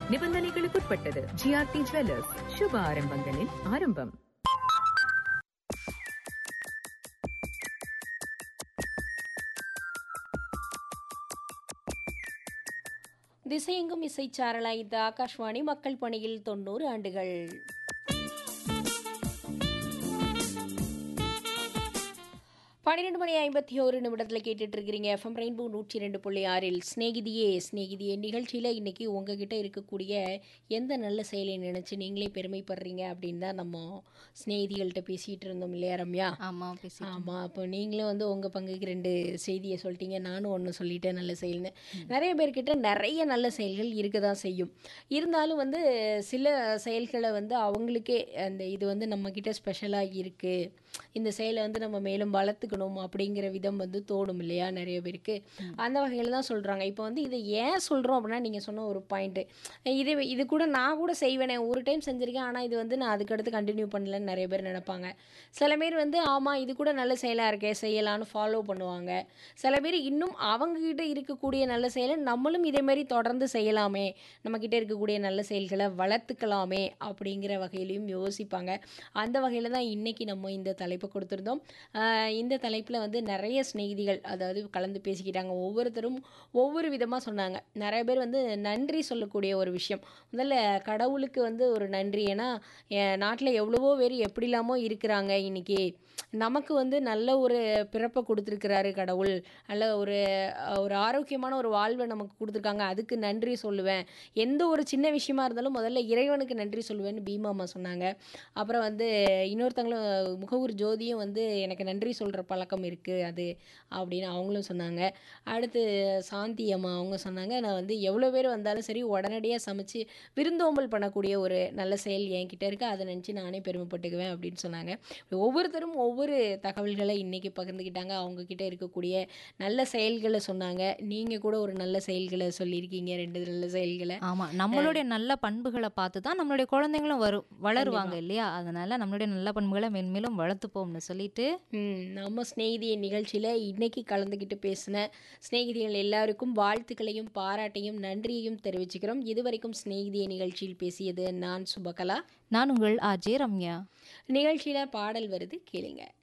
நிபந்தனைகளுக்குட்பட்டது GRT jewellers சுப ஆரம்பங்களின் ஆரம்பம் திசையெங்கும் இசைச்சாரலாய் இந்த ஆகாஷ்வாணி மக்கள் பணியில் தொண்ணூறு ஆண்டுகள் பன்னிரெண்டு மணி ஐம்பத்தி ஒரு நிமிடத்தில் கேட்டுட்டு இருக்கிறீங்க எஃப்எம் ரெயின்போ நூற்றி ரெண்டு புள்ளி ஆறில் ஸ்நேகிதியே ஸ்நேகிதியே நிகழ்ச்சியில் இன்னைக்கு உங்ககிட்ட இருக்கக்கூடிய எந்த நல்ல செயலை நினச்சி நீங்களே பெருமைப்படுறீங்க அப்படின்னு தான் நம்ம ஸ்நேகிதிகள்கிட்ட பேசிகிட்டு இருந்தோம் இல்லையா ரம்யா ஆமா பேசி ஆமாம் அப்போ நீங்களும் வந்து உங்கள் பங்குக்கு ரெண்டு செய்தியை சொல்லிட்டீங்க நானும் ஒன்று சொல்லிட்டேன் நல்ல செயல்னு நிறைய பேர்கிட்ட நிறைய நல்ல செயல்கள் இருக்க தான் செய்யும் இருந்தாலும் வந்து சில செயல்களை வந்து அவங்களுக்கே அந்த இது வந்து நம்மக்கிட்ட ஸ்பெஷலாக இருக்குது இந்த செயலை வந்து நம்ம மேலும் வளர்த்துக்கணும் அப்படிங்கிற விதம் வந்து தோணும் இல்லையா நிறைய பேருக்கு அந்த வகையில் தான் சொல்கிறாங்க இப்போ வந்து இதை ஏன் சொல்கிறோம் அப்படின்னா நீங்கள் சொன்ன ஒரு பாயிண்ட்டு இது இது கூட நான் கூட செய்வேனே ஒரு டைம் செஞ்சுருக்கேன் ஆனால் இது வந்து நான் அதுக்கடுத்து கண்டினியூ பண்ணலன்னு நிறைய பேர் நினைப்பாங்க சில பேர் வந்து ஆமாம் இது கூட நல்ல செயலாக இருக்கே செய்யலான்னு ஃபாலோ பண்ணுவாங்க சில பேர் இன்னும் அவங்கக்கிட்ட இருக்கக்கூடிய நல்ல செயலை நம்மளும் இதே மாதிரி தொடர்ந்து செய்யலாமே நம்மக்கிட்ட இருக்கக்கூடிய நல்ல செயல்களை வளர்த்துக்கலாமே அப்படிங்கிற வகையிலையும் யோசிப்பாங்க அந்த வகையில் தான் இன்றைக்கி நம்ம இந்த தலைப்பை கொடுத்துருந்தோம் ஆஹ் இந்த தலைப்பில் வந்து நிறைய சிநேகிதிகள் அதாவது கலந்து பேசிக்கிட்டாங்க ஒவ்வொருத்தரும் ஒவ்வொரு விதமாக சொன்னாங்க நிறைய பேர் வந்து நன்றி சொல்லக்கூடிய ஒரு விஷயம் முதல்ல கடவுளுக்கு வந்து ஒரு நன்றி ஏன்னா என் நாட்டில் எவ்வளவோ பேர் எப்படிலாமோ இருக்கிறாங்க இன்னைக்கு நமக்கு வந்து நல்ல ஒரு பிறப்பை கொடுத்துருக்கிறாரு கடவுள் நல்ல ஒரு ஒரு ஆரோக்கியமான ஒரு வாழ்வை நமக்கு கொடுத்துருக்காங்க அதுக்கு நன்றி சொல்லுவேன் எந்த ஒரு சின்ன விஷயமா இருந்தாலும் முதல்ல இறைவனுக்கு நன்றி சொல்லுவேன்னு பீமாமா சொன்னாங்க அப்புறம் வந்து இன்னொருத்தங்களும் முகவூர் ஜோதியும் வந்து எனக்கு நன்றி சொல்கிற பழக்கம் இருக்குது அது அப்படின்னு அவங்களும் சொன்னாங்க அடுத்து சாந்தி அம்மா அவங்க சொன்னாங்க நான் வந்து எவ்வளோ பேர் வந்தாலும் சரி உடனடியாக சமைச்சு விருந்தோம்பல் பண்ணக்கூடிய ஒரு நல்ல செயல் என்கிட்ட இருக்குது அதை நினச்சி நானே பெருமைப்பட்டுக்குவேன் அப்படின்னு சொன்னாங்க இப்படி ஒவ்வொருத்தரும் ஒவ்வொரு தகவல்களை இன்றைக்கி பகிர்ந்துக்கிட்டாங்க அவங்கக்கிட்ட இருக்கக்கூடிய நல்ல செயல்களை சொன்னாங்க நீங்கள் கூட ஒரு நல்ல செயல்களை சொல்லியிருக்கீங்க ரெண்டு நல்ல செயல்களை ஆமா நம்மளுடைய நல்ல பண்புகளை பார்த்து தான் நம்மளுடைய குழந்தைங்களும் வரும் வளருவாங்க இல்லையா அதனால நம்மளுடைய நல்ல பண்புகளை மென்மேலும் வளர்த்துப்போம்னு சொல்லிட்டு ம், நம்ம ஸ்நேகிதிய நிகழ்ச்சியில் இன்னைக்கு கலந்துக்கிட்டு பேசின ஸ்நேகிதிகள் எல்லாருக்கும் வாழ்த்துக்களையும் பாராட்டையும் நன்றியையும் தெரிவிச்சுக்கிறோம் இதுவரைக்கும் ஸ்நேகிதிய நிகழ்ச்சியில் பேசியது நான் சுபகலா நான் உங்கள் ஆஜே ரம்யா நிகழ்ச்சியில் பாடல் வருது கேளுங்க